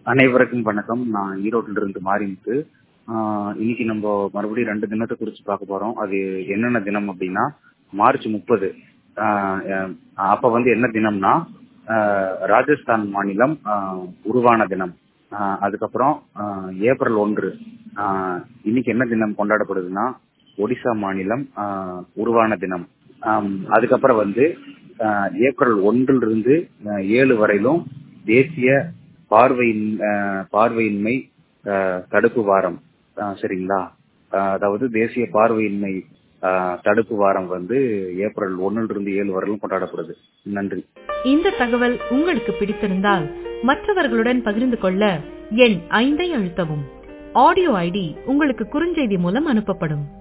அனைவருக்கும் வணக்கம் நான் ஈரோட்டில இருந்து மாறிமுத்து ஆஹ் இன்னைக்கு நம்ம மறுபடியும் ரெண்டு தினத்தை குறிச்சு பார்க்க போறோம் அது என்னென்ன தினம் அப்படின்னா மார்ச் முப்பது அப்ப வந்து என்ன தினம்னா ஆஹ் ராஜஸ்தான் மாநிலம் ஆஹ் உருவான தினம் ஆஹ் அதுக்கப்புறம் ஆஹ் ஏப்ரல் ஒன்று ஆஹ் இன்னைக்கு என்ன தினம் கொண்டாடப்படுதுன்னா ஒடிசா மாநிலம் ஆஹ் உருவான தினம் ஆம், அதுக்கப்புறம் வந்து ஆஹ் ஏப்ரல் ஒன்றில் இருந்து ஆஹ் ஏழு வரையிலும் தேசிய பார்வையின் ஆஹ் பார்வையின்மை ஆஹ் தடுப்பு வாரம் ஆஹ் சரிங்களா ஆஹ் அதாவது தேசிய பார்வையின்மை ஆஹ் தடுப்பு வாரம் வந்து ஏப்ரல் ஒன்னுல இருந்து ஏழு வரையிலும் கொண்டாடப்படுது நன்றி இந்த தகவல் உங்களுக்கு பிடித்திருந்தால் மற்றவர்களுடன் பகிர்ந்து கொள்ள எண் ஐந்தை அழுத்தவும் ஆடியோ ஐடி உங்களுக்கு குறுஞ்செய்தி மூலம் அனுப்பப்படும்